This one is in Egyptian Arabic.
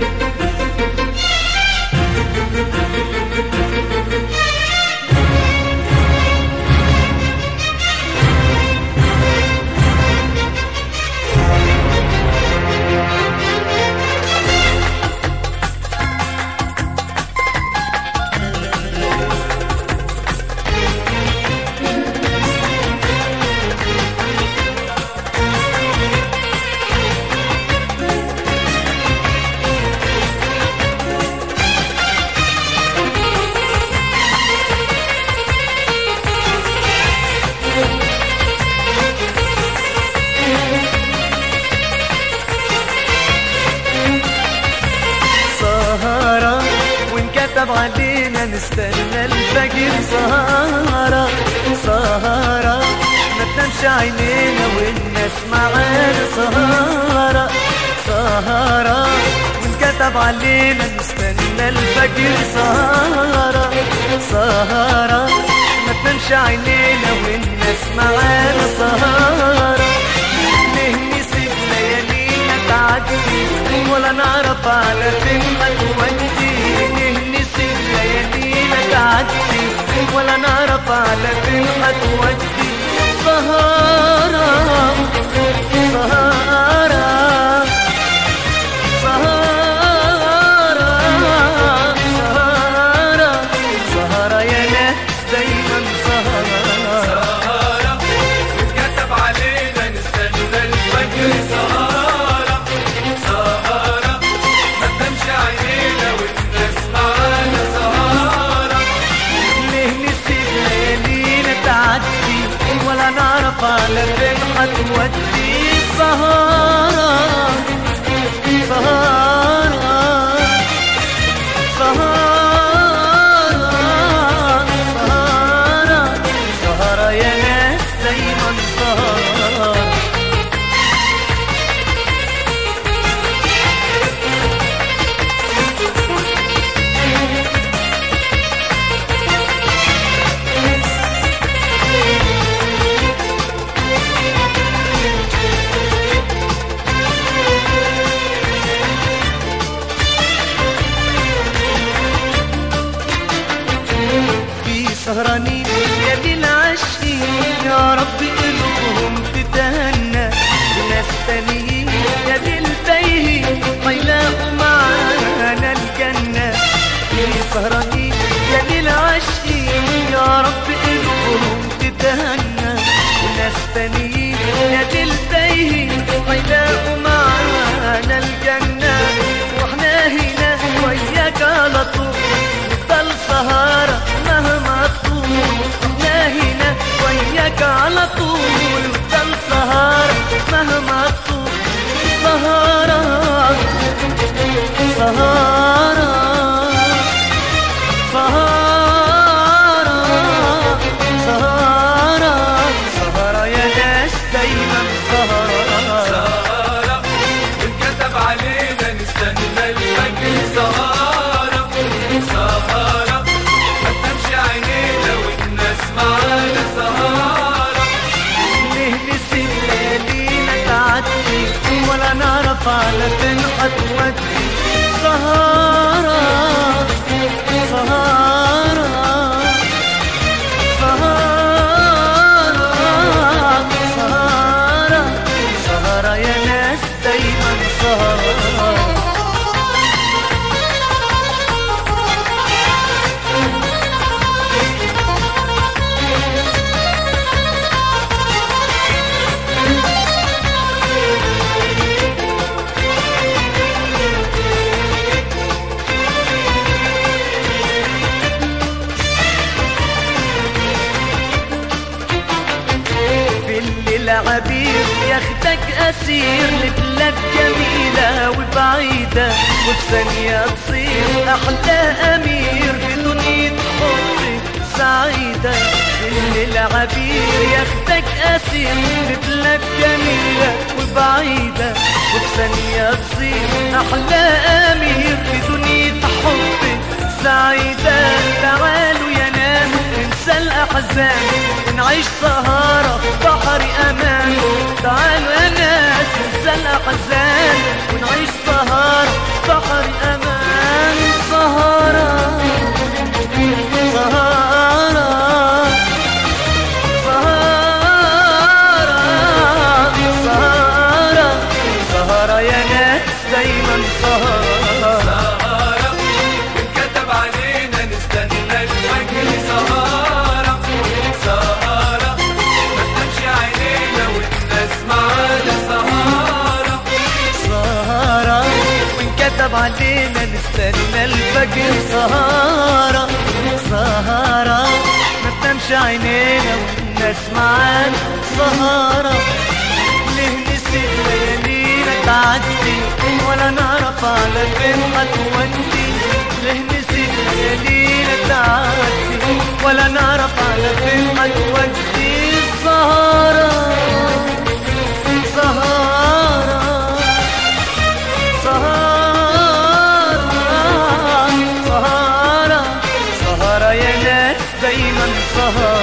سهرة وانكتب علينا نستنى الفجر سهرة سهرة ما تنامش عينينا والناس معانا سهرة سهرة وانكتب علينا نستنى الفجر سهرة سهرة ما تنامش عينينا والناس معانا سهرة ليه نسيب ليالينا تعدي ولا نعرف على فين هتودي ليه نسيب ليالينا تعدي ولا نعرف على فين هتودي سهرة سهرة سهرة سهرة سهرة يا ناس دايما سهرة سهرة واتكتب علينا نستنى الفجر سهرة سهرة ما تنامش عينينا والناس معانا سهرة ليه نسيب ليالينا تعدي ولا نعرف على فين هتودي سهرة سهرة سهرة سهرة سهرة يا ناس دايما سهرة في سهرانين يا دي العاشقين يا رب قلوبهم تتهنى وناس تانيين يا دي التايهين ما يلاقوا معانا الجنة في سهرانين يا دي العاشقين يا رب قلوبهم تتهنى وناس تانيين يا دي التايهين ما يلاقوا معانا الجنة واحنا هنا وياك على طول نفضل سهرة مهما طول احنا هنا وياك على طول نفضل سهرة مهما طول سهرة سهرة سهرة سهرة سهرة يا ناس دايما سهرة سهرة واتكتب علينا نستنى الفجر سهرة سهرة ما تنامش عينينا والناس معانا سهرة ليه نسيب ليالينا تعدي ولا نعرف على فين هتودي سهرة سهرة سهرة سهرة سهرة يا ناس دايما سهرة في الليل عبير ياخدك اسير لبلاد جميلة وبعيدة وفي ثانية تصير احلى امير في دنيا حب سعيدة في الليل عبير ياخدك اسير لبلاد جميلة وبعيدة وفي ثانية تصير احلى امير في دنيا حب سعيدة تعالوا يا ناس ننسى الأحزان ونعيش سهارة في بحر أمان تعالوا يا ناس ننسى الأحزان ونعيش سهارة في بحر سهرة يا ناس دايما سهرة سهرة انكتب علينا نستنى الفجر سهرة سهرة ما تنامش عينينا والناس معانا سهرة سهرة وانكتب علينا نستنى الفجر سهرة سهرة ما تنامش عينينا والناس معانا سهرة ليه نسيت ليالينا تعدي ولا نعرف على فين هتودي ليه نسيت ليالينا تعدي ولا نعرف على فين هتودي سهرة سهرة سهرة سهرة سهرة يا ناس دايما سهرة